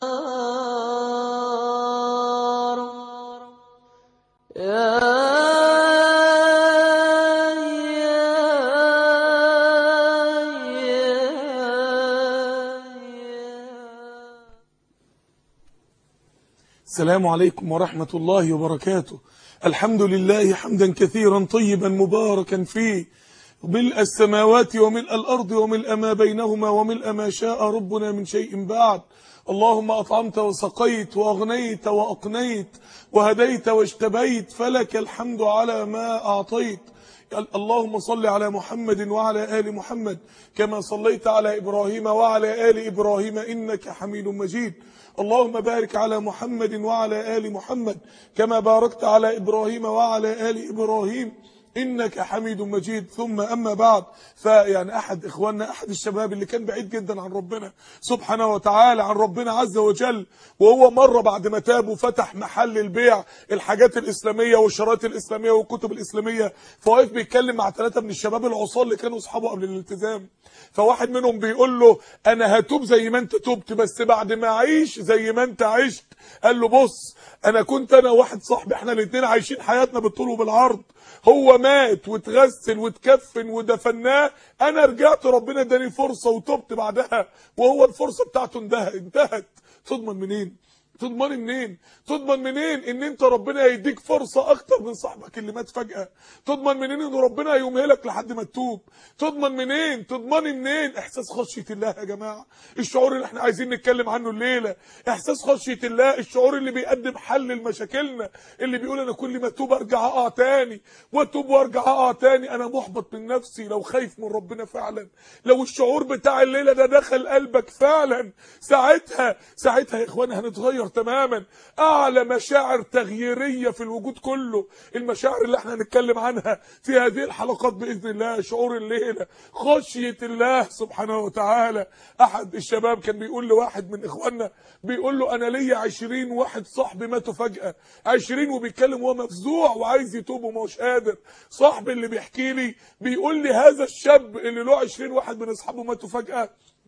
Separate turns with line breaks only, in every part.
السلام عليكم ورحمة الله وبركاته الحمد لله حمدا كثيرا طيبا مباركا فيه ملء السماوات وملء الأرض وملء ما بينهما وملء ما شاء ربنا من شيء بعد اللهم أطعمت وسقيت وأغنيت وأقنيت وهديت واجتبيت فلك الحمد على ما أعطيت اللهم صل على محمد وعلى آل محمد كما صليت على إبراهيم وعلى آل إبراهيم إنك حميد مجيد اللهم بارك على محمد وعلى آل محمد كما باركت على إبراهيم وعلى آل إبراهيم إنك حميد مجيد ثم أما بعد فيعني أحد إخواننا أحد الشباب اللي كان بعيد جدا عن ربنا سبحانه وتعالى عن ربنا عز وجل وهو مرة بعد ما تاب وفتح محل البيع الحاجات الإسلامية والشرايط الإسلامية والكتب الإسلامية فواقف بيتكلم مع ثلاثة من الشباب العصار اللي كانوا أصحابه قبل الالتزام فواحد منهم بيقول له أنا هتوب زي ما أنت تبت بس بعد ما أعيش زي ما أنت عشت قال له بص أنا كنت أنا واحد صاحبي إحنا الاثنين عايشين حياتنا بالطول وبالعرض هو مات واتغسل واتكفن ودفناه انا رجعت ربنا اداني فرصه وتبت بعدها وهو الفرصه بتاعته انتهت انتهت تضمن منين تضمن منين تضمن منين ان انت ربنا هيديك فرصه اكتر من صاحبك اللي مات فجاه تضمن منين ان ربنا هيمهلك لحد ما تتوب تضمن منين تضمن منين احساس خشيه الله يا جماعه الشعور اللي احنا عايزين نتكلم عنه الليله احساس خشيه الله الشعور اللي بيقدم حل لمشاكلنا اللي بيقول انا كل ما اتوب ارجع اقع تاني واتوب وارجع اقع تاني انا محبط من نفسي لو خايف من ربنا فعلا لو الشعور بتاع الليله ده دخل قلبك فعلا ساعتها ساعتها يا اخوانا هنتغير تماما اعلى مشاعر تغييريه في الوجود كله المشاعر اللي احنا هنتكلم عنها في هذه الحلقات باذن الله شعور الليله خشيه الله سبحانه وتعالى احد الشباب كان بيقول لواحد من اخواننا بيقول له انا ليا 20 واحد صاحبي ماتوا فجاه 20 وبيتكلم وهو مفزوع وعايز يتوب ومش قادر صاحبي اللي بيحكي لي بيقول لي هذا الشاب اللي له 20 واحد من اصحابه ماتوا فجاه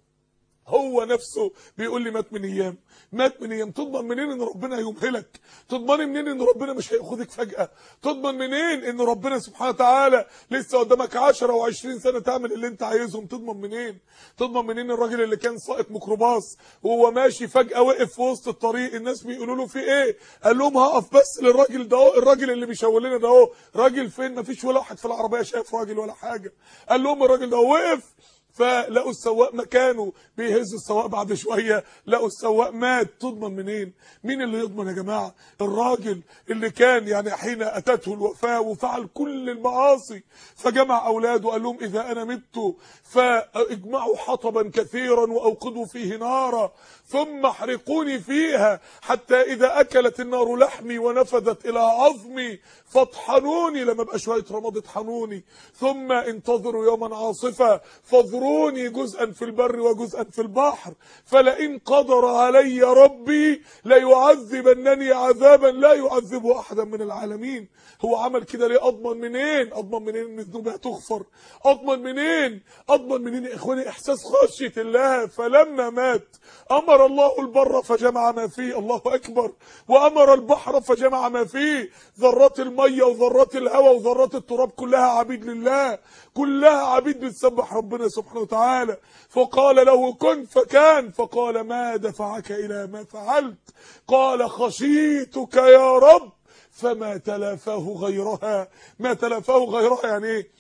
هو نفسه بيقول لي مات من ايام مات من ايام تضمن منين ان ربنا هيمهلك تضمن منين ان ربنا مش هياخدك فجأة تضمن منين ان ربنا سبحانه وتعالى لسه قدامك 10 و20 سنة تعمل اللي انت عايزهم تضمن منين تضمن منين الراجل اللي كان سائق ميكروباص وهو ماشي فجأة وقف في وسط الطريق الناس بيقولوا له في ايه قال لهم هقف بس للراجل ده اهو الراجل اللي بيشاور لنا ده اهو راجل فين مفيش ولا واحد في العربية شايف راجل ولا حاجة قال لهم الراجل ده وقف فلقوا السواق مكانه بيهز السواق بعد شوية لقوا السواق مات تضمن منين مين اللي يضمن يا جماعة الراجل اللي كان يعني حين أتته الوفاة وفعل كل المعاصي فجمع أولاده وقال لهم إذا أنا مت فاجمعوا حطبا كثيرا وأوقدوا فيه نارا ثم احرقوني فيها حتى إذا أكلت النار لحمي ونفذت إلى عظمي فاطحنوني لما بقى شوية رماد اطحنوني ثم انتظروا يوما عاصفا فاذروني جزءا في البر وجزءا في البحر فلئن قدر علي ربي ليعذبنني عذابا لا يعذبه أحدا من العالمين هو عمل كده ليه أضمن منين أضمن منين ان ذنوبي هتغفر أضمن منين أضمن منين يا إخواني إحساس خشية الله فلما مات أمر الله البر فجمع ما فيه الله أكبر وأمر البحر فجمع ما فيه ذرات المية وذرات الهواء وذرات التراب كلها عبيد لله كلها عبيد بتسبح ربنا سبحانه وتعالى فقال له كن فكان فقال ما دفعك إلى ما فعلت قال خشيتك يا رب فما تلافاه غيرها ما تلافاه غيرها يعني ايه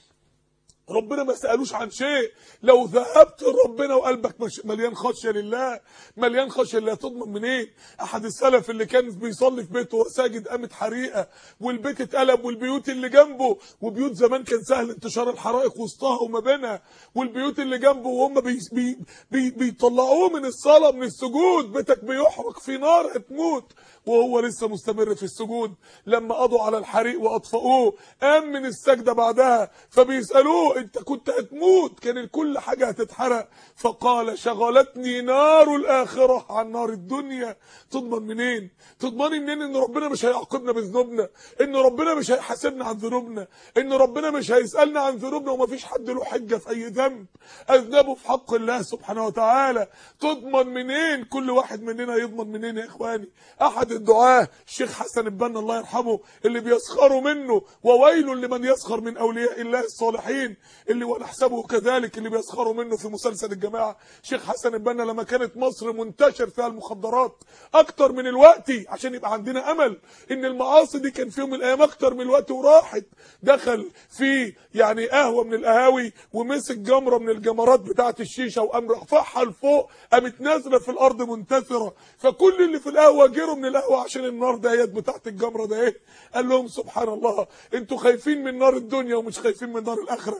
ربنا ما سألوش عن شيء لو ذهبت ربنا وقلبك مليان خشية لله مليان خشية لله تضمن منين إيه؟ احد السلف اللي كان بيصلي في بيته وساجد قامت حريقة والبيت اتقلب والبيوت اللي جنبه وبيوت زمان كان سهل انتشار الحرائق وسطها وما بينها والبيوت اللي جنبه وهم بي بي بي بيطلعوه من الصلاة من السجود بيتك بيحرق في نار هتموت وهو لسه مستمر في السجود لما قضوا على الحريق واطفأوه قام من السجدة بعدها فبيسألوه له انت كنت هتموت كان كل حاجة هتتحرق فقال شغلتني نار الآخرة عن نار الدنيا تضمن منين تضمني منين ان ربنا مش هيعاقبنا بذنوبنا ان ربنا مش هيحاسبنا عن ذنوبنا ان ربنا مش هيسألنا عن ذنوبنا ومفيش حد له حجة في اي ذنب اذنبه في حق الله سبحانه وتعالى تضمن منين كل واحد مننا يضمن منين يا اخواني احد الدعاة الشيخ حسن البنا الله يرحمه اللي بيسخروا منه وويل لمن يسخر من اولياء الله الصالحين اللي ونحسبه كذلك اللي بيسخروا منه في مسلسل الجماعه شيخ حسن البنا لما كانت مصر منتشر فيها المخدرات اكتر من الوقت عشان يبقى عندنا امل ان المعاصي دي كان في يوم من الايام اكتر من الوقت وراحت دخل في يعني قهوه من القهاوي ومسك جمره من الجمرات بتاعه الشيشه وقام رفعها لفوق قامت نازله في الارض منتثره فكل اللي في القهوه جروا من القهوه عشان النار ديت بتاعه الجمره ده ايه قال لهم سبحان الله انتوا خايفين من نار الدنيا ومش خايفين من نار الاخره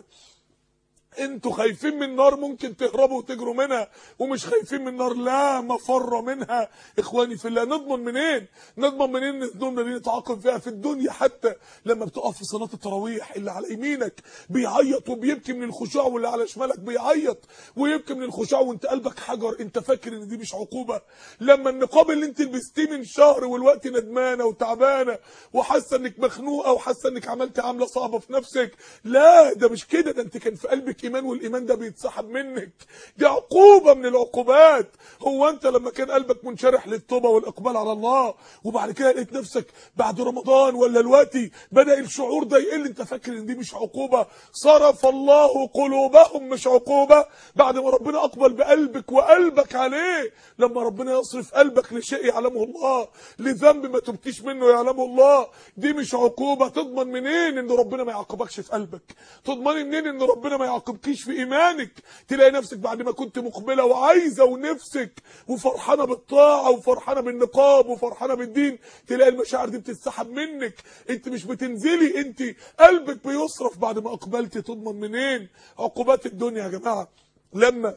انتوا خايفين من نار ممكن تهربوا وتجروا منها ومش خايفين من نار لا مفر منها اخواني في الله نضمن منين نضمن منين ان ذنوبنا دي نتعاقب فيها في الدنيا حتى لما بتقف في صلاه التراويح اللي على يمينك بيعيط وبيبكي من الخشوع واللي على شمالك بيعيط ويبكي من الخشوع وانت قلبك حجر انت فاكر ان دي مش عقوبه لما النقاب اللي انت لبستيه من شهر والوقت ندمانه وتعبانه وحاسه انك مخنوقه وحاسه انك عملت عمله صعبه في نفسك لا ده مش كده ده انت كان في قلبك ايمان والايمان ده بيتسحب منك دي عقوبه من العقوبات هو انت لما كان قلبك منشرح للتوبه والاقبال على الله وبعد كده لقيت نفسك بعد رمضان ولا دلوقتي بدا الشعور ده يقل انت فاكر ان دي مش عقوبه صرف الله قلوبهم مش عقوبه بعد ما ربنا اقبل بقلبك وقلبك عليه لما ربنا يصرف قلبك لشيء يعلمه الله لذنب ما تبكيش منه يعلمه الله دي مش عقوبه تضمن منين ان ربنا ما يعاقبكش في قلبك تضمني منين ان ربنا ما يعاقبكيش في ايمانك تلاقي نفسك بعد ما كنت مقبله وعايزه ونفسك وفرحانه بالطاعه وفرحانه بالنقاب وفرحانه بالدين تلاقي المشاعر دي بتتسحب منك انت مش بتنزلي انت قلبك بيصرف بعد ما اقبلتي تضمن منين عقوبات الدنيا يا جماعه لما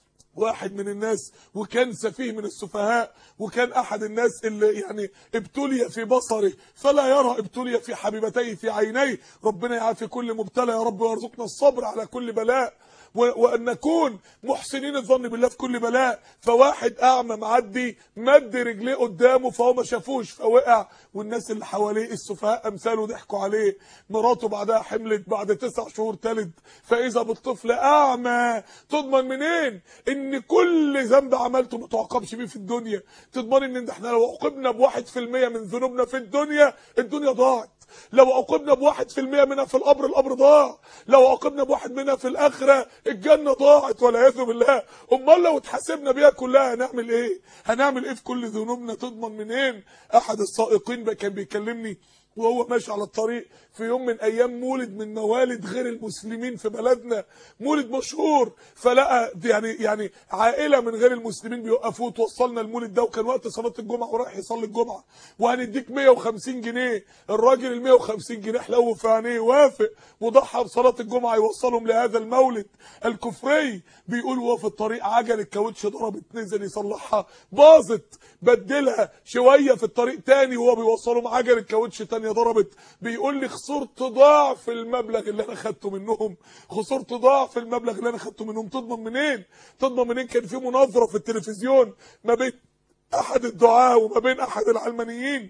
واحد من الناس وكان سفيه من السفهاء وكان احد الناس اللي يعني ابتلي في بصره فلا يرى ابتلي في حبيبتيه في عينيه ربنا يعافي كل مبتلى يا رب ويرزقنا الصبر على كل بلاء وان نكون محسنين الظن بالله في كل بلاء فواحد اعمى معدي مد رجليه قدامه فهو ما شافوش فوقع والناس اللي حواليه السفهاء امثاله ضحكوا عليه مراته بعدها حملت بعد تسع شهور تلد فاذا بالطفل اعمى تضمن منين ان كل ذنب عملته ما تعاقبش بيه في الدنيا تضمن ان احنا لو عوقبنا بواحد في المية من ذنوبنا في الدنيا الدنيا ضاعت لو عوقبنا بواحد في المية منها في القبر القبر ضاع لو عوقبنا بواحد منها في الآخرة الجنة ضاعت والعياذ بالله امال لو اتحاسبنا بيها كلها هنعمل ايه هنعمل ايه في كل ذنوبنا تضمن منين احد السائقين بقى كان بيكلمني وهو ماشي على الطريق في يوم من ايام مولد من موالد غير المسلمين في بلدنا مولد مشهور فلقى يعني يعني عائله من غير المسلمين بيوقفوه توصلنا المولد ده وكان وقت صلاه الجمعه ورايح يصلي الجمعه وهنديك 150 جنيه الراجل ال 150 جنيه حلو في عينيه وافق وضحى بصلاه الجمعه يوصلهم لهذا المولد الكفري بيقول وهو في الطريق عجل الكاوتش ضربت نزل يصلحها باظت بدلها شويه في الطريق تاني وهو بيوصلهم عجل الكاوتش تانية ضربت بيقول لي خسرت ضعف المبلغ اللي انا خدته منهم خسرت ضعف المبلغ اللي انا خدته منهم تضمن منين تضمن منين كان في مناظره في التلفزيون ما بين احد الدعاه وما بين احد العلمانيين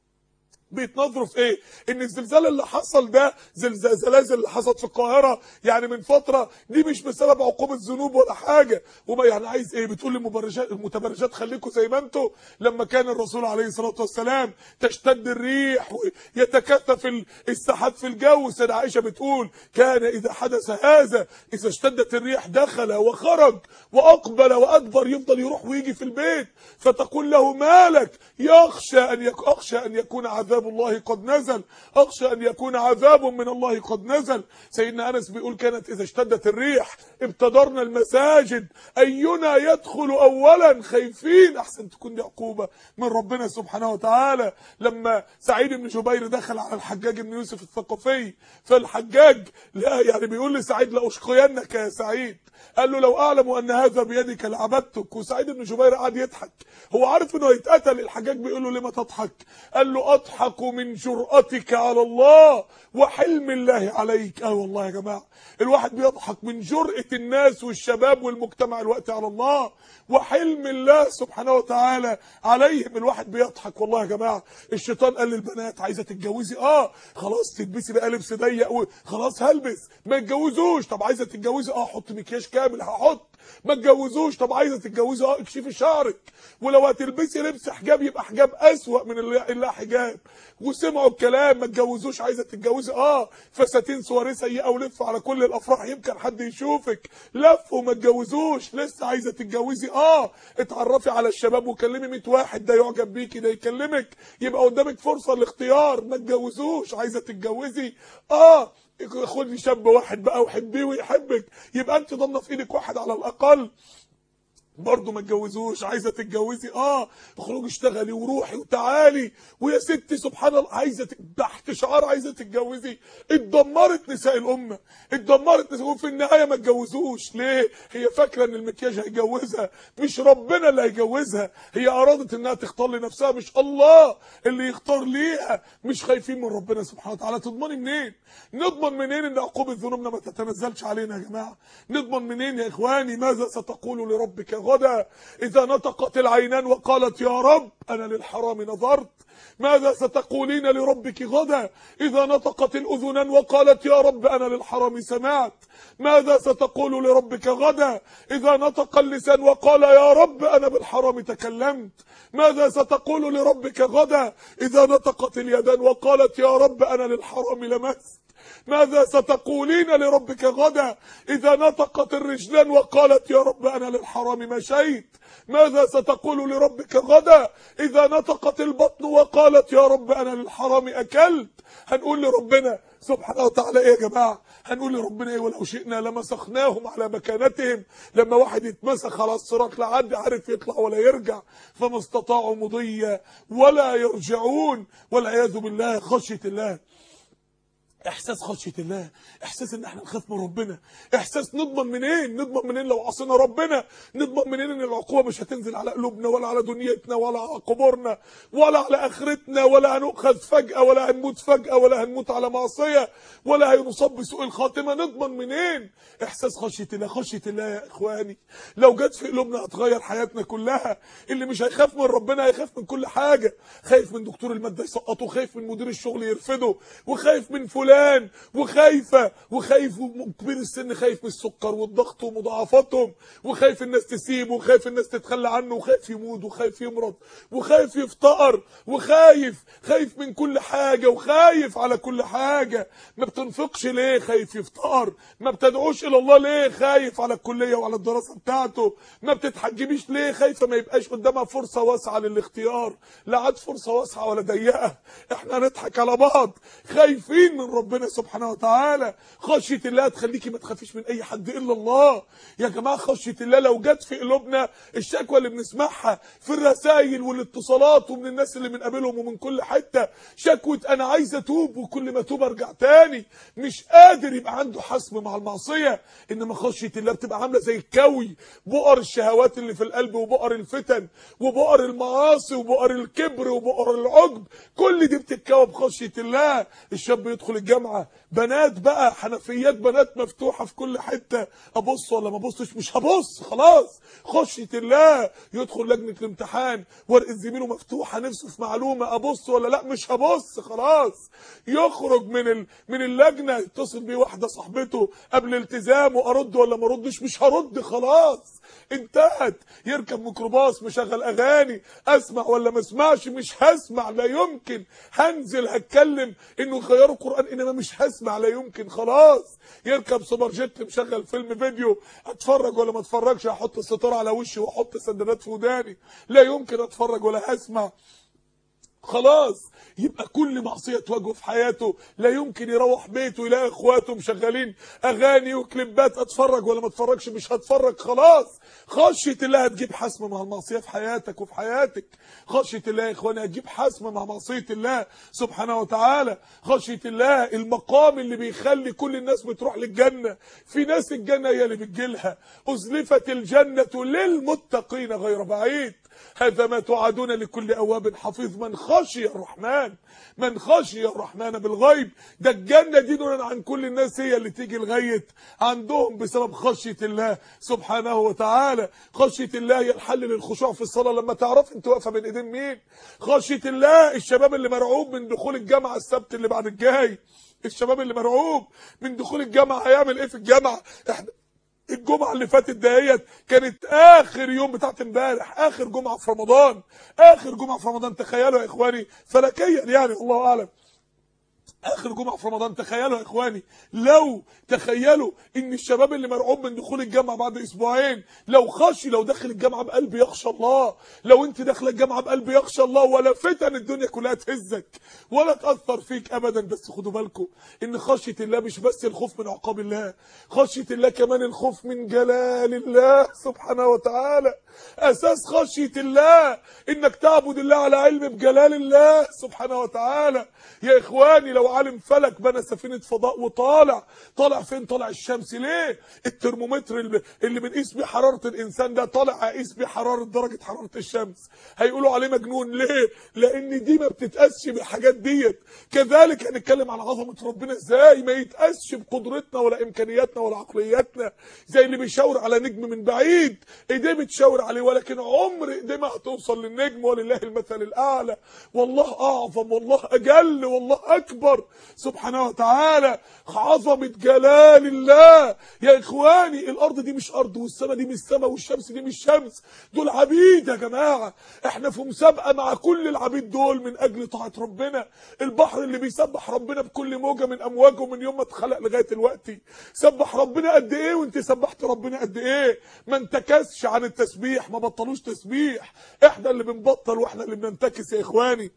بيتنظروا في ايه ان الزلزال اللي حصل ده زلزال زلازل اللي حصلت في القاهره يعني من فتره دي مش بسبب عقوبه ذنوب ولا حاجه وما يعني عايز ايه بتقول للمبرجات المتبرجات خليكم زي ما انتم لما كان الرسول عليه الصلاه والسلام تشتد الريح ويتكثف السحاب في الجو سيدة عائشه بتقول كان اذا حدث هذا اذا اشتدت الريح دخل وخرج واقبل وادبر يفضل يروح ويجي في البيت فتقول له مالك يخشى ان يك... اخشى ان يكون عذاب عذاب الله قد نزل اخشى ان يكون عذاب من الله قد نزل سيدنا انس بيقول كانت اذا اشتدت الريح ابتدرنا المساجد اينا يدخل اولا خايفين احسن تكون دي عقوبه من ربنا سبحانه وتعالى لما سعيد بن جبير دخل على الحجاج بن يوسف الثقفي فالحجاج لا يعني بيقول لسعيد لاشقينك يا سعيد قال له لو اعلم ان هذا بيدك لعبدتك وسعيد بن جبير قعد يضحك هو عارف انه هيتقتل الحجاج بيقول له لما تضحك قال له اضحك يضحك من جرأتك على الله وحلم الله عليك اه والله يا جماعه الواحد بيضحك من جرأة الناس والشباب والمجتمع الوقت على الله وحلم الله سبحانه وتعالى عليهم الواحد بيضحك والله يا جماعه الشيطان قال للبنات عايزه تتجوزي اه خلاص تلبسي بقى لبس ضيق و- خلاص هلبس ما تتجوزوش طب عايزه تتجوزي اه حط مكياج كامل هحط ما تتجوزوش طب عايزه تتجوزي اه اكشفي شعرك ولو هتلبسي لبس حجاب يبقى حجاب اسوأ من اللي اللي حجاب وسمعوا الكلام ما تتجوزوش عايزه تتجوزي اه فساتين سواري سيئه ولف على كل الافراح يمكن حد يشوفك لفوا ما تتجوزوش لسه عايزه تتجوزي اه اتعرفي على الشباب وكلمي 100 واحد ده يعجب بيكي ده يكلمك يبقى قدامك فرصه الاختيار ما تتجوزوش عايزه تتجوزي اه خدي شاب واحد بقى وحبيه ويحبك يبقى انت ضامنه في ايدك واحد على الاقل برضه ما تجوزوش عايزه تتجوزي اه اخرجي اشتغلي وروحي وتعالي ويا ستي سبحان الله عايزه ت- تحت شعار عايزه تتجوزي اتدمرت نساء الامه اتدمرت نساء وفي النهايه ما تجوزوش ليه هي فاكره ان المكياج هيجوزها مش ربنا اللي هيجوزها هي ارادت انها تختار لنفسها مش الله اللي يختار ليها مش خايفين من ربنا سبحانه وتعالى تضمني منين نضمن منين ان عقوبه ذنوبنا ما تتنزلش علينا يا جماعه نضمن منين يا اخواني ماذا ستقول لربك غدا اذا نطقت العينان وقالت يا رب انا للحرام نظرت ماذا ستقولين لربك غدا اذا نطقت الاذنان وقالت يا رب انا للحرام سمعت ماذا ستقول لربك غدا اذا نطق اللسان وقال يا رب انا بالحرام تكلمت ماذا ستقول لربك غدا اذا نطقت اليدان وقالت يا رب انا للحرام لمست ماذا ستقولين لربك غدا إذا نطقت الرجلان وقالت يا رب أنا للحرام مشيت ماذا ستقول لربك غدا إذا نطقت البطن وقالت يا رب أنا للحرام أكلت هنقول لربنا سبحانه وتعالى إيه يا جماعة هنقول لربنا إيه ولو شئنا لمسخناهم على مكانتهم لما واحد يتمسخ على الصراط لا عاد عارف يطلع ولا يرجع فما استطاعوا مضيا ولا يرجعون والعياذ بالله خشية الله احساس خشيه الله احساس ان احنا نخاف من ربنا احساس نضمن منين نضمن منين لو عصينا ربنا نضمن منين ان العقوبه مش هتنزل على قلوبنا ولا على دنيتنا ولا على قبورنا ولا على اخرتنا ولا هنؤخذ فجاه ولا هنموت فجاه ولا هنموت على معصيه ولا هنصاب بسوء الخاتمه نضمن منين احساس خشيه الله خشيه الله يا اخواني لو جت في قلوبنا هتغير حياتنا كلها اللي مش هيخاف من ربنا هيخاف من كل حاجه خايف من دكتور الماده يسقطه خايف من مدير الشغل يرفضه وخايف من فلان وخايفه وخايف كبير السن خايف من السكر والضغط ومضاعفاتهم وخايف الناس تسيبه وخايف الناس تتخلى عنه وخايف يموت وخايف يمرض وخايف يفتقر وخايف خايف من كل حاجه وخايف على كل حاجه ما بتنفقش ليه خايف يفتقر ما بتدعوش الى الله ليه خايف على الكليه وعلى الدراسه بتاعته ما بتتحجبيش ليه خايفه ما يبقاش قدامها فرصه واسعه للاختيار لا عاد فرصه واسعه ولا ضيقه احنا هنضحك على بعض خايفين من ربنا سبحانه وتعالى خشيه الله تخليكي ما تخافيش من اي حد الا الله يا جماعه خشيه الله لو جت في قلوبنا الشكوى اللي بنسمعها في الرسائل والاتصالات ومن الناس اللي بنقابلهم ومن كل حته شكوى انا عايز اتوب وكل ما اتوب ارجع تاني مش قادر يبقى عنده حسم مع المعصيه انما خشيه الله بتبقى عامله زي الكوي بؤر الشهوات اللي في القلب وبؤر الفتن وبؤر المعاصي وبؤر الكبر وبؤر العجب كل دي بتتكوى بخشيه الله الشاب يدخل الجامعه بنات بقى حنفيات بنات مفتوحه في كل حته ابص ولا ما ابصش مش هبص خلاص خشيه الله يدخل لجنه الامتحان ورقه زميله مفتوحه نفسه في معلومه ابص ولا لا مش هبص خلاص يخرج من ال... من اللجنه يتصل بيه واحده صاحبته قبل التزامه ارد ولا ما اردش مش هرد خلاص انتهت يركب ميكروباص مشغل اغاني اسمع ولا ما اسمعش مش هسمع لا يمكن هنزل هتكلم انه يغيروا القران انما مش هسمع لا يمكن خلاص يركب سوبر جيت مشغل فيلم فيديو اتفرج ولا ما اتفرجش هحط الستاره على وشي واحط سندات في وداني لا يمكن اتفرج ولا هسمع خلاص يبقى كل معصيه تواجهه في حياته لا يمكن يروح بيته يلاقي اخواته مشغلين اغاني وكليبات اتفرج ولا ما اتفرجش مش هتفرج خلاص خشيه الله هتجيب حسم مع المعصيه في حياتك وفي حياتك خشيه الله يا اخواني هتجيب حسم مع معصيه الله سبحانه وتعالى خشيه الله المقام اللي بيخلي كل الناس بتروح للجنه في ناس الجنه هي اللي بتجيلها ازلفت الجنه للمتقين غير بعيد هذا ما توعدون لكل اواب حفيظ من خشي الرحمن من خشي الرحمن بالغيب ده الجنة دي دون عن كل الناس هي اللي تيجي لغاية عندهم بسبب خشية الله سبحانه وتعالى خشية الله هي الحل للخشوع في الصلاة لما تعرف انت واقفة بين ايدين مين خشية الله الشباب اللي مرعوب من دخول الجامعة السبت اللي بعد الجاي الشباب اللي مرعوب من دخول الجامعة هيعمل ايه في الجامعة احنا الجمعة اللي فاتت دهيت كانت آخر يوم بتاعت امبارح آخر جمعة في رمضان آخر جمعة في رمضان تخيلوا يا إخواني فلكيا يعني الله أعلم اخر جمعه في رمضان تخيلوا يا اخواني لو تخيلوا ان الشباب اللي مرعوب من دخول الجامعه بعد اسبوعين لو خشي لو دخل الجامعه بقلب يخشى الله لو انت داخله الجامعه بقلب يخشى الله ولا فتن الدنيا كلها تهزك ولا تاثر فيك ابدا بس خدوا بالكم ان خشيه الله مش بس الخوف من عقاب الله خشيه الله كمان الخوف من جلال الله سبحانه وتعالى اساس خشيه الله انك تعبد الله على علم بجلال الله سبحانه وتعالى يا اخواني لو عالم فلك بنى سفينه فضاء وطالع طالع فين طالع الشمس ليه الترمومتر اللي, اللي بنقيس بيه حراره الانسان ده طالع اقيس بيه حراره درجه حراره الشمس هيقولوا عليه مجنون ليه لان دي ما بتتقاسش بالحاجات ديت كذلك هنتكلم عن عظمه ربنا ازاي ما يتقاسش بقدرتنا ولا امكانياتنا ولا عقلياتنا زي اللي بيشاور على نجم من بعيد ايديه بتشاور عليه ولكن عمر ايديه ما هتوصل للنجم ولله المثل الاعلى والله اعظم والله اجل والله اكبر سبحانه وتعالى عظمه جلال الله يا اخواني الارض دي مش ارض والسماء دي مش سماء والشمس دي مش شمس دول عبيد يا جماعه احنا في مسابقه مع كل العبيد دول من اجل طاعه ربنا البحر اللي بيسبح ربنا بكل موجه من امواجه من يوم ما اتخلق لغايه دلوقتي سبح ربنا قد ايه وانت سبحت ربنا قد ايه ما انتكسش عن التسبيح ما بطلوش تسبيح احنا اللي بنبطل واحنا اللي بننتكس يا اخواني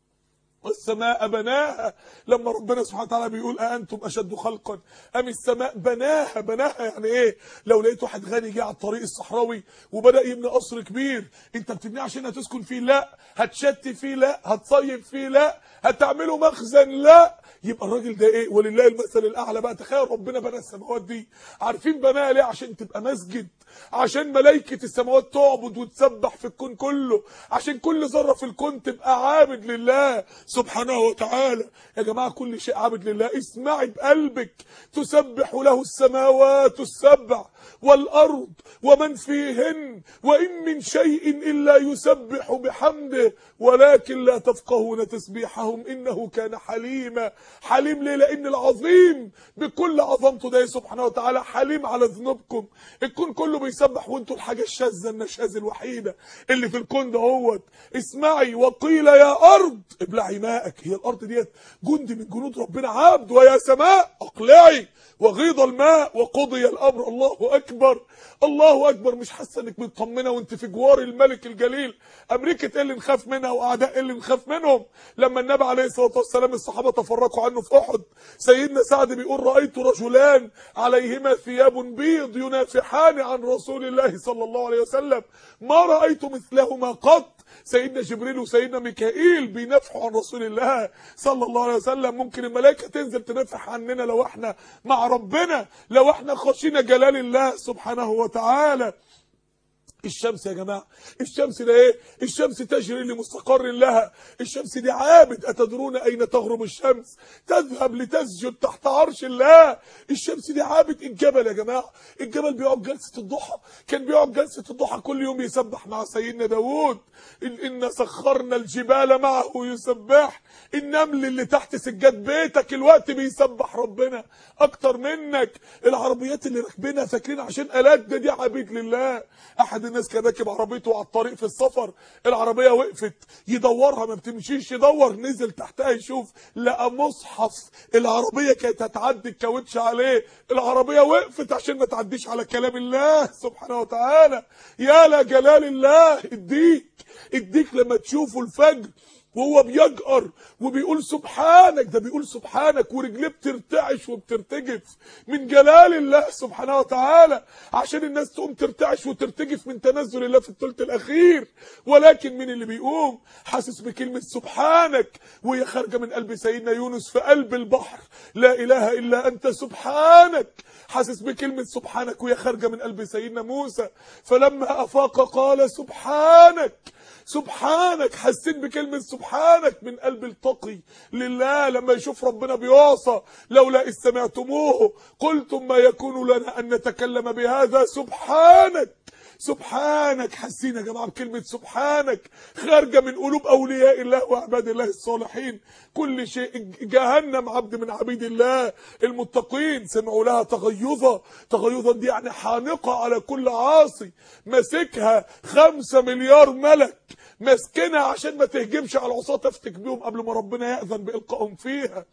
والسماء بناها لما ربنا سبحانه وتعالى بيقول أأنتم أشد خلقا أم السماء بناها بناها يعني إيه لو لقيت واحد غني جه على الطريق الصحراوي وبدأ يبني قصر كبير أنت بتبنيه عشان هتسكن فيه لا هتشتي فيه لا هتصيف فيه لا هتعمله مخزن لا يبقى الراجل ده ايه ولله المثل الاعلى بقى تخيل ربنا بنى السماوات دي عارفين بناها ليه عشان تبقى مسجد عشان ملائكه السماوات تعبد وتسبح في الكون كله عشان كل ذره في الكون تبقى عابد لله سبحانه وتعالى يا جماعه كل شيء عابد لله اسمعي بقلبك تسبح له السماوات السبع والارض ومن فيهن وان من شيء الا يسبح بحمده ولكن لا تفقهون تسبيحهم انه كان حليما حليم ليه لان العظيم بكل عظمته ده سبحانه وتعالى حليم على ذنوبكم الكون كله بيسبح وانتوا الحاجه الشاذه النشاذ الوحيده اللي في الكون دهوت اسمعي وقيل يا ارض ابلعي ماءك هي الارض ديت جند من جنود ربنا عبد ويا سماء اقلعي وغيض الماء وقضي الامر الله اكبر الله اكبر مش حاسه انك مطمنه وانت في جوار الملك الجليل امريكا ايه اللي نخاف منها واعداء ايه اللي نخاف منهم لما النبي عليه الصلاه والسلام الصحابه تفرقوا عنه في احد سيدنا سعد بيقول رايت رجلان عليهما ثياب بيض ينافحان عن رسول الله صلى الله عليه وسلم ما رايت مثلهما قط سيدنا جبريل وسيدنا ميكائيل بينافحوا عن رسول الله صلى الله عليه وسلم ممكن الملائكه تنزل تنافح عننا لو احنا مع ربنا لو احنا خشينا جلال الله سبحانه وتعالى الشمس يا جماعه الشمس ده ايه الشمس تجري لمستقر لها الشمس دي عابد اتدرون اين تغرب الشمس تذهب لتسجد تحت عرش الله الشمس دي عابد الجبل يا جماعه الجبل بيقعد جلسه الضحى كان بيقعد جلسه الضحى كل يوم يسبح مع سيدنا داوود إن, إن سخرنا الجبال معه يسبح النمل اللي تحت سجاد بيتك الوقت بيسبح ربنا اكتر منك العربيات اللي راكبينها فاكرين عشان الات ده دي عبيد لله احد الناس كان راكب عربيته على الطريق في السفر العربيه وقفت يدورها ما بتمشيش يدور نزل تحتها يشوف لقى مصحف العربيه كانت هتعدي الكاوتش عليه العربيه وقفت عشان ما تعديش على كلام الله سبحانه وتعالى يا لا جلال الله اديك اديك لما تشوفوا الفجر وهو بيجأر وبيقول سبحانك ده بيقول سبحانك ورجليه بترتعش وبترتجف من جلال الله سبحانه وتعالى عشان الناس تقوم ترتعش وترتجف من تنزل الله في الثلث الاخير ولكن من اللي بيقوم حاسس بكلمه سبحانك وهي خارجه من قلب سيدنا يونس في قلب البحر لا اله الا انت سبحانك حاسس بكلمه سبحانك وهي خارجه من قلب سيدنا موسى فلما افاق قال سبحانك سبحانك حسيت بكلمة سبحانك من قلب التقي لله لما يشوف ربنا بيعصى لولا إذ سمعتموه قلتم ما يكون لنا أن نتكلم بهذا سبحانك سبحانك حاسين يا جماعه بكلمه سبحانك خارجه من قلوب اولياء الله وعباد الله الصالحين كل شيء جهنم عبد من عبيد الله المتقين سمعوا لها تغيظا تغيظا دي يعني حانقه على كل عاصي ماسكها خمسة مليار ملك ماسكنها عشان ما تهجمش على العصاة تفتك بيهم قبل ما ربنا يأذن بإلقائهم فيها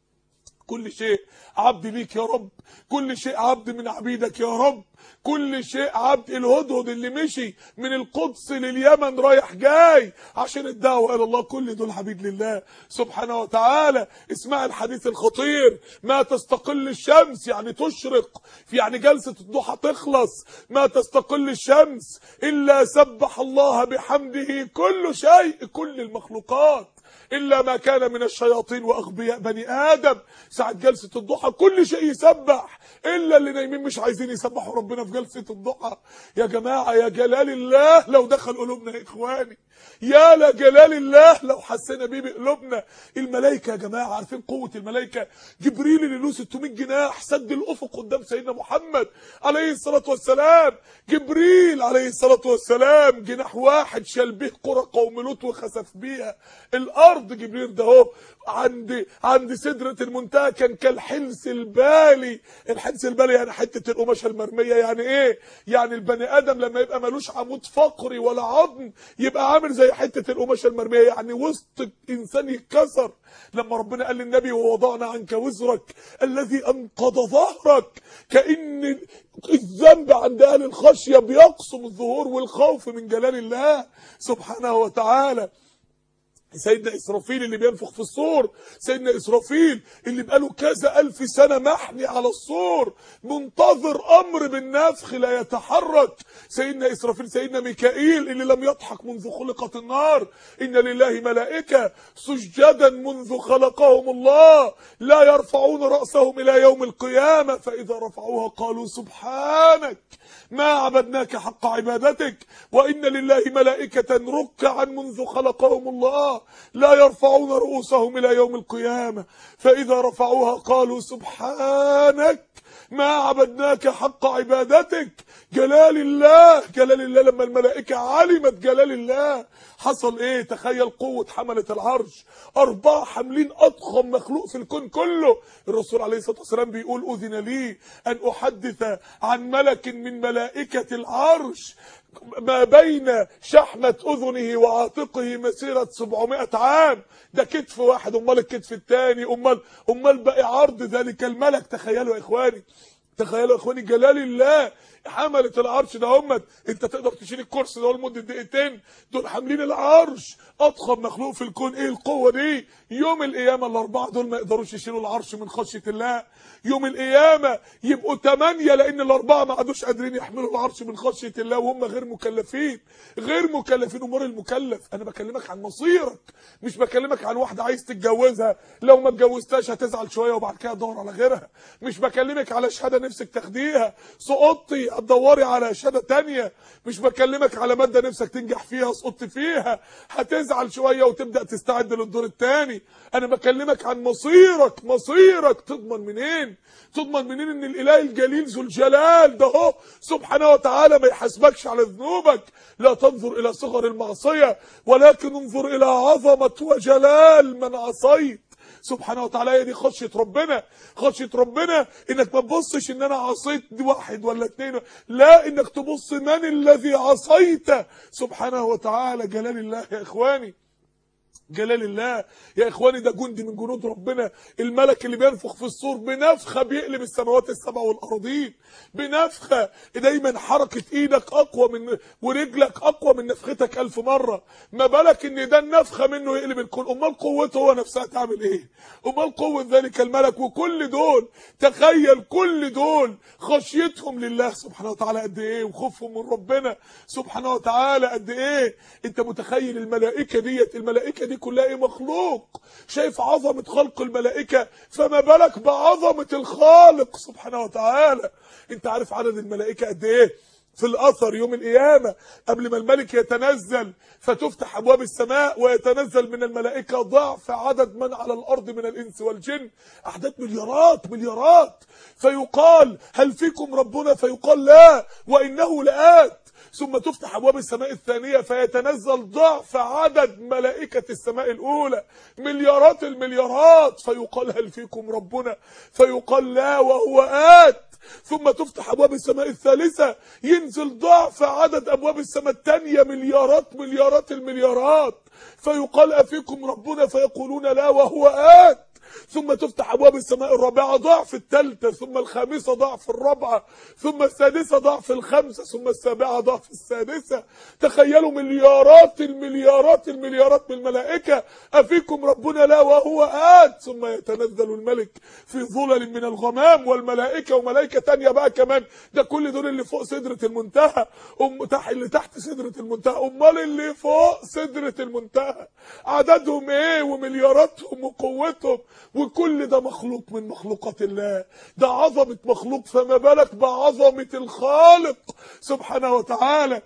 كل شيء عبد ليك يا رب كل شيء عبد من عبيدك يا رب كل شيء عبد الهدهد اللي مشي من القدس لليمن رايح جاي عشان الدعوة إلى الله كل دول عبيد لله سبحانه وتعالى اسمع الحديث الخطير ما تستقل الشمس يعني تشرق في يعني جلسة الضحى تخلص ما تستقل الشمس إلا سبح الله بحمده كل شيء كل المخلوقات إلا ما كان من الشياطين وأغبياء بني آدم ساعة جلسة الضحى كل شيء يسبح إلا اللي نايمين مش عايزين يسبحوا ربنا في جلسة الضحى يا جماعة يا جلال الله لو دخل قلوبنا يا إخواني يا لجلال الله لو حسينا بيه بقلوبنا الملائكة يا جماعة عارفين قوة الملائكة جبريل اللي له 600 جناح سد الأفق قدام سيدنا محمد عليه الصلاة والسلام جبريل عليه الصلاة والسلام جناح واحد شال به قرى قوم لوط وخسف بيها الأرض جبريل ده هو عند عند سدرة المنتهى كان كالحلس البالي الحلس البالي يعني حتة القماشة المرمية يعني ايه يعني البني ادم لما يبقى ملوش عمود فقري ولا عظم يبقى عامل زي حتة القماشة المرمية يعني وسط انسان يتكسر لما ربنا قال للنبي ووضعنا عنك وزرك الذي انقض ظهرك كأن الذنب عند اهل الخشية بيقسم الظهور والخوف من جلال الله سبحانه وتعالى سيدنا إسرافيل اللي بينفخ في الصور سيدنا إسرافيل اللي بقاله كذا ألف سنة محني على الصور منتظر أمر بالنفخ لا يتحرك سيدنا إسرافيل سيدنا ميكائيل اللي لم يضحك منذ خلقت النار إن لله ملائكة سجدا منذ خلقهم الله لا يرفعون رأسهم إلى يوم القيامة فإذا رفعوها قالوا سبحانك ما عبدناك حق عبادتك وإن لله ملائكة ركعا منذ خلقهم الله لا يرفعون رؤوسهم إلى يوم القيامة فإذا رفعوها قالوا سبحانك ما عبدناك حق عبادتك جلال الله جلال الله لما الملائكة علمت جلال الله حصل ايه تخيل قوة حملة العرش أربعة حاملين أضخم مخلوق في الكون كله الرسول عليه الصلاة والسلام بيقول أذن لي أن أحدث عن ملك من ملائكة العرش ما بين شحمة أذنه وعاتقه مسيرة 700 عام ده كتف واحد أمال الكتف الثاني أمال أمال باقي عرض ذلك الملك تخيلوا يا إخواني تخيلوا يا إخواني جلال الله حملة العرش ده همت انت تقدر تشيل الكرسي ده لمده دقيقتين دول حاملين العرش اضخم مخلوق في الكون ايه القوه دي يوم القيامه الاربعه دول ما يقدروش يشيلوا العرش من خشيه الله يوم القيامه يبقوا ثمانيه لان الاربعه ما عادوش قادرين يحملوا العرش من خشيه الله وهم غير مكلفين غير مكلفين امور المكلف انا بكلمك عن مصيرك مش بكلمك عن واحده عايز تتجوزها لو ما اتجوزتهاش هتزعل شويه وبعد كده تدور على غيرها مش بكلمك على شهاده نفسك تاخديها سقطتي هتدوري على شهاده تانية مش بكلمك على ماده نفسك تنجح فيها سقطت فيها هتزعل شويه وتبدا تستعد للدور الثاني انا بكلمك عن مصيرك مصيرك تضمن منين تضمن منين ان الاله الجليل ذو الجلال ده هو سبحانه وتعالى ما يحاسبكش على ذنوبك لا تنظر الى صغر المعصيه ولكن انظر الى عظمه وجلال من عصيت سبحانه وتعالى هي دي خشيه ربنا خشيه ربنا انك ما تبصش ان انا عصيت واحد ولا اتنين لا انك تبص من الذي عصيت سبحانه وتعالى جلال الله يا اخواني جلال الله يا اخواني ده جندي من جنود ربنا الملك اللي بينفخ في الصور بنفخه بيقلب السماوات السبع والارضين بنفخه دايما حركه ايدك اقوى من ورجلك اقوى من نفختك ألف مره ما بالك ان ده النفخه منه يقلب الكون امال قوته هو نفسها تعمل ايه امال قوه ذلك الملك وكل دول تخيل كل دول خشيتهم لله سبحانه وتعالى قد ايه وخوفهم من ربنا سبحانه وتعالى قد ايه انت متخيل الملائكه ديت الملائكه دي كلها ايه مخلوق شايف عظمه خلق الملائكه فما بالك بعظمه الخالق سبحانه وتعالى انت عارف عدد الملائكه قد ايه في الاثر يوم القيامه قبل ما الملك يتنزل فتفتح ابواب السماء ويتنزل من الملائكه ضعف عدد من على الارض من الانس والجن اعداد مليارات مليارات فيقال هل فيكم ربنا فيقال لا وانه لآت ثم تفتح ابواب السماء الثانيه فيتنزل ضعف عدد ملائكه السماء الاولى مليارات المليارات فيقال هل فيكم ربنا فيقال لا وهو آت ثم تفتح ابواب السماء الثالثه ينزل ضعف عدد ابواب السماء الثانيه مليارات مليارات المليارات فيقال افيكم ربنا فيقولون لا وهو آت ثم تفتح ابواب السماء الرابعه ضعف الثالثه ثم الخامسه ضعف الرابعه ثم السادسه ضعف الخامسه ثم السابعه ضعف السادسه تخيلوا مليارات المليارات المليارات من الملائكه افيكم ربنا لا وهو آت ثم يتنزل الملك في ظلل من الغمام والملائكه وملائكه تانية بقى كمان ده كل دول اللي فوق سدره المنتهى ام تحت اللي تحت سدره المنتهى امال اللي فوق سدره المنتهى عددهم ايه وملياراتهم وقوتهم وكل ده مخلوق من مخلوقات الله ده عظمة مخلوق فما بالك بعظمة الخالق سبحانه وتعالى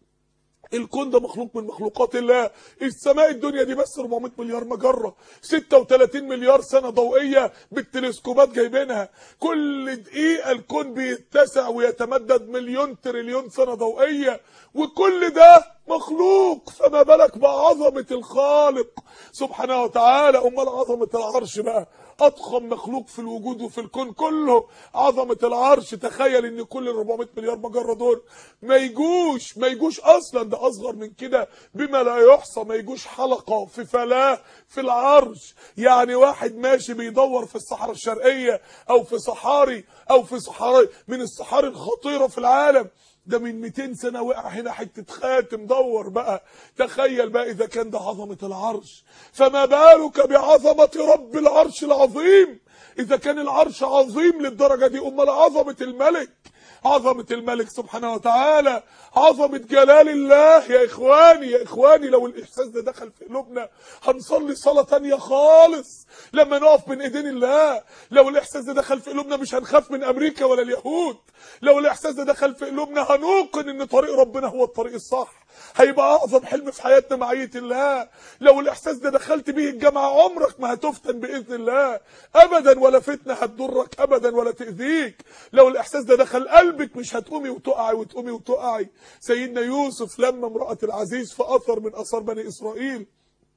الكون ده مخلوق من مخلوقات الله السماء الدنيا دي بس 400 مليار مجرة 36 مليار سنة ضوئية بالتلسكوبات جايبينها كل دقيقة الكون بيتسع ويتمدد مليون تريليون سنة ضوئية وكل ده مخلوق فما بالك بعظمة الخالق سبحانه وتعالى امال عظمة العرش بقى اضخم مخلوق في الوجود وفي الكون كله عظمة العرش تخيل ان كل ال 400 مليار مجرة دول ما يجوش ما يجوش اصلا ده اصغر من كده بما لا يحصى ما يجوش حلقة في فلاة في العرش يعني واحد ماشي بيدور في الصحراء الشرقية او في صحاري او في صحاري من الصحاري الخطيرة في العالم ده من 200 سنة وقع هنا حتة خاتم دور بقى تخيل بقى إذا كان ده عظمة العرش فما بالك بعظمة رب العرش العظيم إذا كان العرش عظيم للدرجة دي أمال عظمة الملك عظمة الملك سبحانه وتعالى عظمة جلال الله يا إخواني يا إخواني لو الإحساس ده دخل في قلوبنا هنصلي صلاة تانية خالص لما نقف بين إيدين الله لو الإحساس ده دخل في قلوبنا مش هنخاف من أمريكا ولا اليهود لو الإحساس ده دخل في قلوبنا هنوقن إن طريق ربنا هو الطريق الصح هيبقى أعظم حلم في حياتنا معية الله لو الإحساس ده دخلت بيه الجامعة عمرك ما هتفتن بإذن الله أبدا ولا فتنة هتضرك أبدا ولا تأذيك لو الإحساس ده دخل قلبك مش هتقومي وتقعي وتقومي وتقعي سيدنا يوسف لما امرأة العزيز في أثر من أثار بني إسرائيل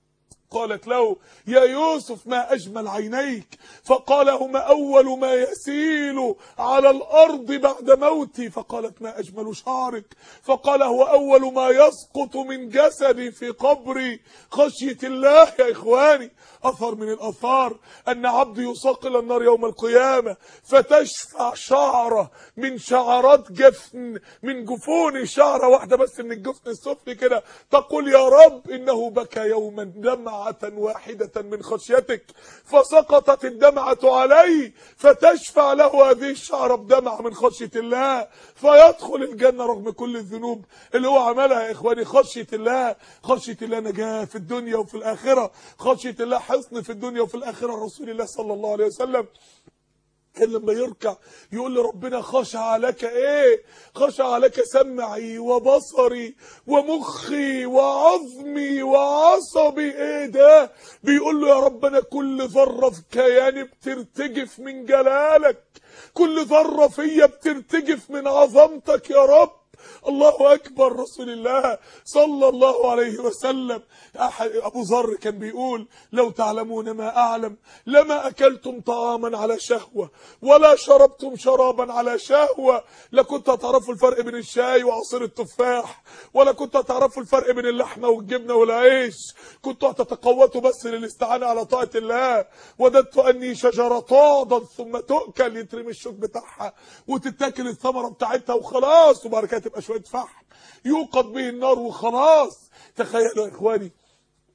قالت له يا يوسف ما أجمل عينيك فقال هما أول ما يسيل على الأرض بعد موتي فقالت ما أجمل شعرك فقال هو أول ما يسقط من جسدي في قبري خشية الله يا إخواني أثر من الأثار أن عبد يساق إلى النار يوم القيامة فتشفع شعرة من شعرات جفن من جفون شعرة واحدة بس من الجفن السفلي كده تقول يا رب إنه بكى يوما دمعة واحدة من خشيتك فسقطت الدمعة عليه فتشفع له هذه الشعرة بدمعة من خشية الله فيدخل الجنة رغم كل الذنوب اللي هو عملها يا إخواني خشية الله خشية الله نجاة في الدنيا وفي الآخرة خشية الله حصن في الدنيا وفي الآخرة رسول الله صلى الله عليه وسلم كان لما يركع يقول لربنا خشع لك ايه خشع لك سمعي وبصري ومخي وعظمي وعصبي ايه ده بيقول له يا رب انا كل ذره في كياني بترتجف من جلالك كل ذره فيا بترتجف من عظمتك يا رب الله اكبر رسول الله صلى الله عليه وسلم ابو ذر كان بيقول لو تعلمون ما اعلم لما اكلتم طعاما على شهوه ولا شربتم شرابا على شهوه لكنت هتعرفوا الفرق بين الشاي وعصير التفاح ولا كنت هتعرفوا الفرق بين اللحمه والجبنه والعيش كنتوا هتتقوتوا بس للاستعانه على طاعه الله وددت اني شجره تعضد ثم تؤكل يترمي الشوك بتاعها وتتاكل الثمره بتاعتها وخلاص وبعد كده تبقى شويه فحم يوقد به النار وخلاص تخيلوا يا اخواني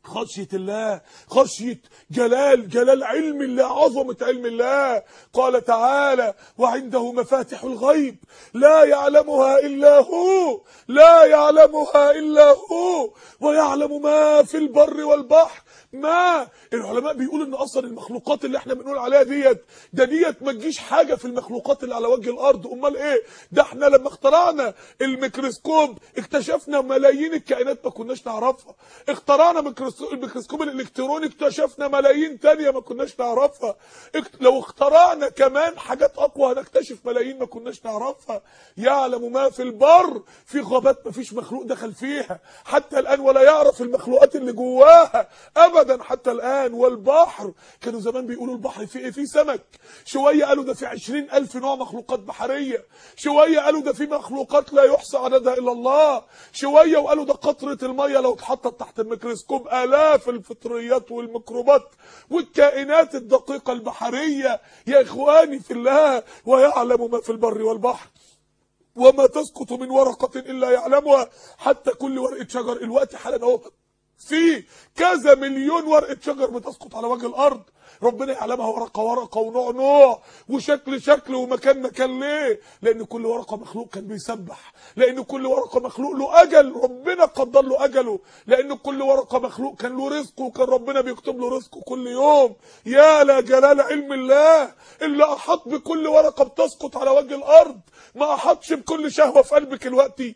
خشية الله خشية جلال جلال علم الله عظمة علم الله قال تعالى وعنده مفاتح الغيب لا يعلمها إلا هو لا يعلمها إلا هو ويعلم ما في البر والبحر ما العلماء بيقولوا ان اصلا المخلوقات اللي احنا بنقول عليها ديت ده ديت ما تجيش حاجه في المخلوقات اللي على وجه الارض امال ايه ده احنا لما اخترعنا الميكروسكوب اكتشفنا ملايين الكائنات ما كناش نعرفها اخترعنا ميكروسكوب الميكروسكوب الالكتروني اكتشفنا ملايين تانية ما كناش نعرفها اكت... لو اخترعنا كمان حاجات اقوى هنكتشف ملايين ما كناش نعرفها يعلم ما في البر في غابات ما فيش مخلوق دخل فيها حتى الان ولا يعرف المخلوقات اللي جواها ابدا حتى الان والبحر كانوا زمان بيقولوا البحر فيه ايه فيه سمك شويه قالوا ده في عشرين الف نوع مخلوقات بحريه شويه قالوا ده في مخلوقات لا يحصى عددها الا الله شويه وقالوا ده قطره الميه لو اتحطت تحت الميكروسكوب الاف الفطريات والميكروبات والكائنات الدقيقه البحريه يا اخواني في الله ويعلم ما في البر والبحر وما تسقط من ورقة إلا يعلمها حتى كل ورقة شجر الوقت حالا اهو في كذا مليون ورقة شجر بتسقط على وجه الأرض ربنا يعلمها ورقة ورقة ونوع نوع وشكل شكل ومكان مكان ليه لأن كل ورقة مخلوق كان بيسبح لأن كل ورقة مخلوق له أجل ربنا قدر له أجله لأن كل ورقة مخلوق كان له رزقه وكان ربنا بيكتب له رزقه كل يوم يا لا جلال علم الله اللي أحاط بكل ورقة بتسقط على وجه الأرض ما أحاطش بكل شهوة في قلبك دلوقتي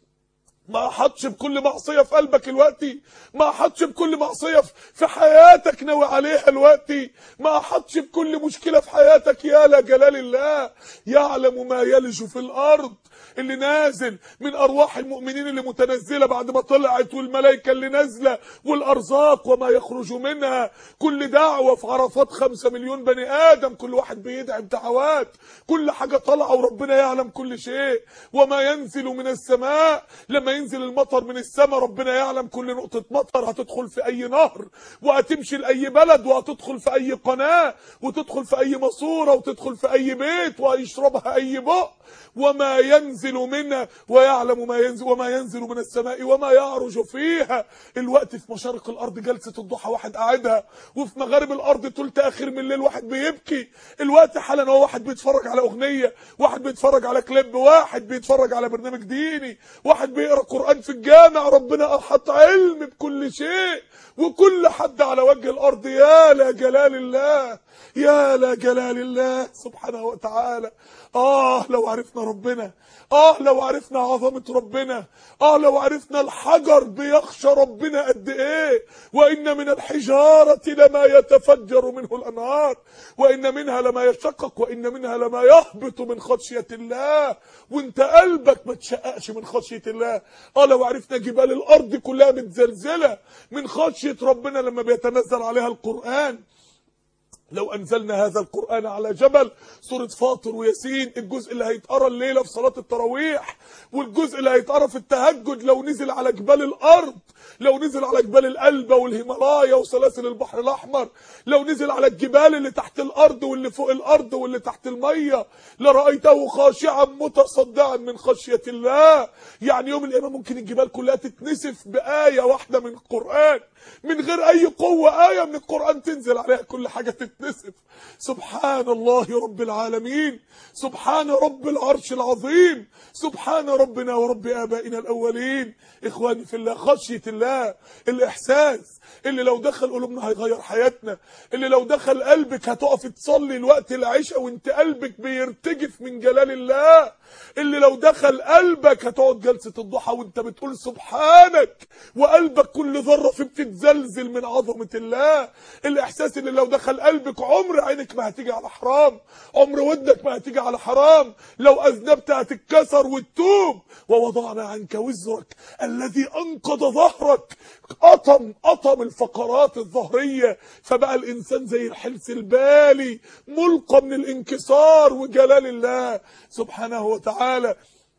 ما احطش بكل معصيه في قلبك دلوقتي ما احطش بكل معصيه في حياتك ناوي عليها دلوقتي ما احطش بكل مشكله في حياتك يا لا جلال الله يعلم ما يلج في الارض اللي نازل من ارواح المؤمنين اللي متنزله بعد ما طلعت والملائكه اللي نازله والارزاق وما يخرج منها كل دعوه في عرفات خمسة مليون بني ادم كل واحد بيدعي بدعوات كل حاجه طالعه وربنا يعلم كل شيء وما ينزل من السماء لما ينزل المطر من السماء ربنا يعلم كل نقطه مطر هتدخل في اي نهر وهتمشي لاي بلد وهتدخل في اي قناه وتدخل في اي ماسوره وتدخل في اي بيت وهيشربها اي بق وما ينزل منها ويعلم ما ينزل وما ينزل من السماء وما يعرج فيها الوقت في مشارق الارض جلسه الضحى واحد قاعدها وفي مغارب الارض تلت اخر من الليل واحد بيبكي الوقت حالا هو واحد بيتفرج على اغنيه واحد بيتفرج على كليب واحد بيتفرج على برنامج ديني واحد بيقرا قران في الجامع ربنا احط علم بكل شيء وكل حد على وجه الارض يا لا جلال الله يا لا جلال الله سبحانه وتعالى اه لو عرفنا ربنا اه لو عرفنا عظمة ربنا اه لو عرفنا الحجر بيخشى ربنا قد ايه وان من الحجارة لما يتفجر منه الانهار وان منها لما يشقق وان منها لما يهبط من خشية الله وانت قلبك ما تشققش من خشية الله اه لو عرفنا جبال الارض كلها متزلزلة من خشية ربنا لما بيتنزل عليها القرآن لو انزلنا هذا القرآن على جبل سورة فاطر وياسين الجزء اللي هيتقرا الليلة في صلاة التراويح والجزء اللي هيتقرا في التهجد لو نزل على جبال الارض لو نزل على جبال الألبة والهيمالايا وسلاسل البحر الاحمر لو نزل على الجبال اللي تحت الارض واللي فوق الارض واللي تحت المية لرأيته خاشعا متصدعا من خشية الله يعني يوم القيامة ممكن الجبال كلها تتنسف بآية واحدة من القرآن من غير اي قوة آية من القرآن تنزل عليها كل حاجة تتنسف سبحان الله رب العالمين سبحان رب العرش العظيم سبحان ربنا ورب آبائنا الأولين إخواني في الله خشية الله الإحساس اللي لو دخل قلوبنا هيغير حياتنا اللي لو دخل قلبك هتقف تصلي الوقت العشاء وانت قلبك بيرتجف من جلال الله اللي لو دخل قلبك هتقعد جلسة الضحى وانت بتقول سبحانك وقلبك كل ذرة فيه بتتزلزل من عظمة الله الإحساس اللي لو دخل قلبك عمر عينك ما هتيجي على حرام عمر ودك ما هتيجي على حرام لو أذنبت هتتكسر وتتوب ووضعنا عنك وزرك الذي أنقض ظهرك قطم قطم الفقرات الظهرية فبقى الإنسان زي الحلس البالي ملقى من الانكسار وجلال الله سبحانه وتعالى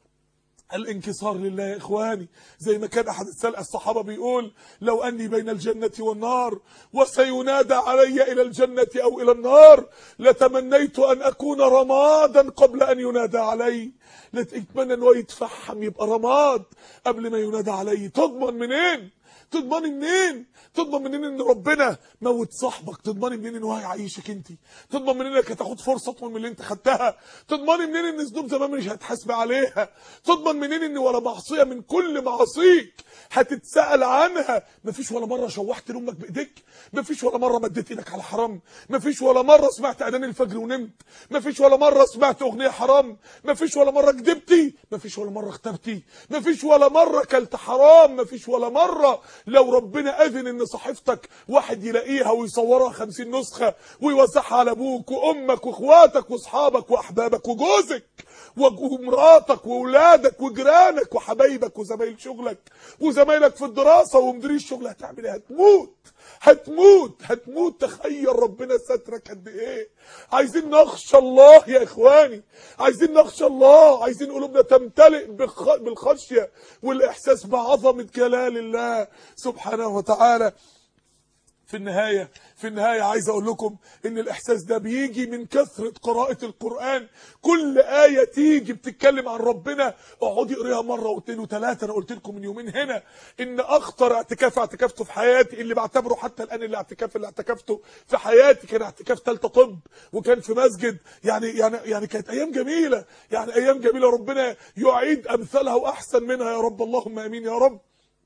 الانكسار لله يا اخواني زي ما كان احد السلف الصحابه بيقول لو اني بين الجنه والنار وسينادى علي الى الجنه او الى النار لتمنيت ان اكون رمادا قبل ان ينادى علي اتمنى ان هو يتفحم يبقى رماد قبل ما ينادى علي تضمن منين تضمني منين تضمن منين ان ربنا موت صاحبك تضمني منين ان هو هيعيشك انت تضمن منين انك هتاخد فرصه اطول من اللي انت خدتها تضمني منين ان ذنوب زمان مش هتحاسب عليها تضمن منين ان ولا معصيه من كل معاصيك هتتسال عنها مفيش ولا مره شوحت لامك بايديك مفيش ولا مره مديت ايدك على حرام مفيش ولا مره سمعت اذان الفجر ونمت مفيش ولا مره سمعت اغنيه حرام مفيش ولا مره كدبتي مفيش ولا مره اختبتي مفيش ولا مره كلت حرام مفيش ولا مره لو ربنا اذن ان صحيفتك واحد يلاقيها ويصورها خمسين نسخه ويوزعها على ابوك وامك واخواتك واصحابك واحبابك وجوزك ومراتك واولادك وجيرانك وحبايبك وزمايل شغلك وزمايلك في الدراسه ومدير الشغل هتعمل ايه هتموت هتموت هتموت تخيل ربنا سترك قد ايه عايزين نخشى الله يا اخواني عايزين نخشى الله عايزين قلوبنا تمتلئ بخ... بالخشيه والاحساس بعظمه جلال الله سبحانه وتعالى في النهاية في النهاية عايز اقول لكم ان الاحساس ده بيجي من كثرة قراءة القرآن كل آية تيجي بتتكلم عن ربنا اقعدي اقريها مرة واثنين وثلاثة انا قلت لكم من يومين هنا ان اخطر اعتكاف اعتكفته في حياتي اللي بعتبره حتى الان اللي اعتكاف اللي اعتكفته في حياتي كان اعتكاف ثالثة طب وكان في مسجد يعني يعني يعني كانت ايام جميلة يعني ايام جميلة ربنا يعيد امثالها واحسن منها يا رب اللهم امين يا رب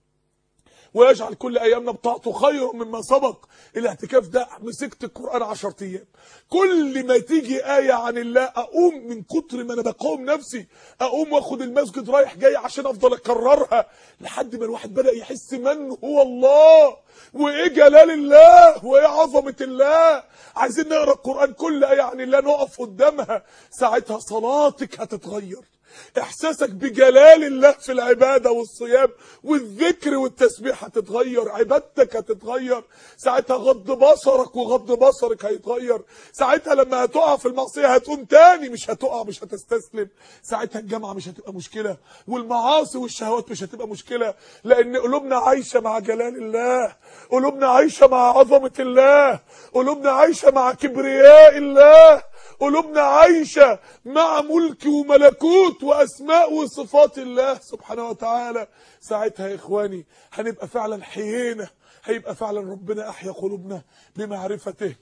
ويجعل كل ايامنا بطاعته خير مما سبق الاعتكاف ده مسكت القران 10 ايام كل ما تيجي ايه عن الله اقوم من كتر ما انا بقاوم نفسي اقوم واخد المسجد رايح جاي عشان افضل اكررها لحد ما الواحد بدا يحس من هو الله وايه جلال الله وايه عظمه الله عايزين نقرا القران كل ايه عن الله نقف قدامها ساعتها صلاتك هتتغير احساسك بجلال الله في العباده والصيام والذكر والتسبيح هتتغير عبادتك هتتغير ساعتها غض بصرك وغض بصرك هيتغير ساعتها لما هتقع في المعصيه هتقوم تاني مش هتقع مش هتستسلم ساعتها الجامعه مش هتبقى مشكله والمعاصي والشهوات مش هتبقى مشكله لان قلوبنا عايشه مع جلال الله قلوبنا عايشه مع عظمه الله قلوبنا عايشه مع كبرياء الله قلوبنا عايشة مع ملك وملكوت وأسماء وصفات الله سبحانه وتعالى ساعتها يا إخواني هنبقى فعلا حيينا هيبقى فعلا ربنا أحيا قلوبنا بمعرفته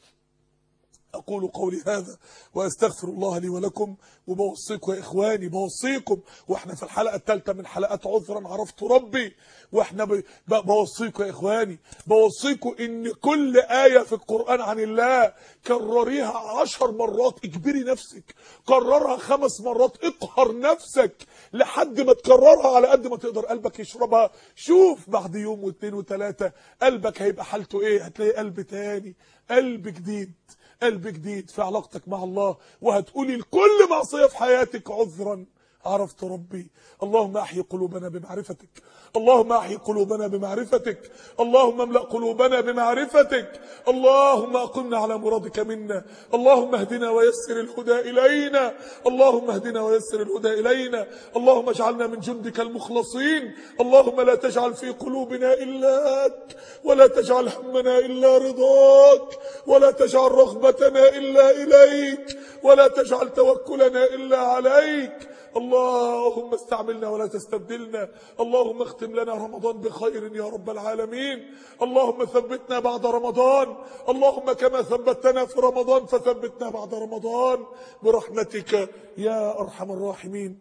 أقول قولي هذا وأستغفر الله لي ولكم وبوصيكم يا إخواني بوصيكم وإحنا في الحلقة الثالثة من حلقات عذرا عرفت ربي وإحنا ب... ب... بوصيكم يا إخواني بوصيكم إن كل آية في القرآن عن الله كرريها عشر مرات اجبري نفسك كررها خمس مرات اقهر نفسك لحد ما تكررها على قد ما تقدر قلبك يشربها شوف بعد يوم واثنين وثلاثة قلبك هيبقى حالته إيه هتلاقي قلب تاني قلب جديد قلب جديد في علاقتك مع الله وهتقولي لكل معصية في حياتك عذرا عرفت ربي اللهم احي قلوبنا بمعرفتك اللهم احي قلوبنا بمعرفتك اللهم املا قلوبنا بمعرفتك اللهم اقمنا على مرادك منا اللهم اهدنا ويسر الهدى الينا اللهم اهدنا ويسر الهدى الينا اللهم اجعلنا من جندك المخلصين اللهم لا تجعل في قلوبنا الاك ولا تجعل همنا الا رضاك ولا تجعل رغبتنا الا اليك ولا تجعل توكلنا الا عليك اللهم استعملنا ولا تستبدلنا اللهم اختم لنا رمضان بخير يا رب العالمين اللهم ثبتنا بعد رمضان اللهم كما ثبتنا في رمضان فثبتنا بعد رمضان برحمتك يا ارحم الراحمين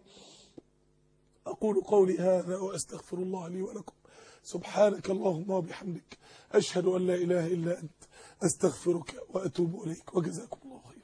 اقول قولي هذا واستغفر الله لي ولكم سبحانك اللهم وبحمدك اشهد ان لا اله الا انت استغفرك واتوب اليك وجزاكم الله خيرا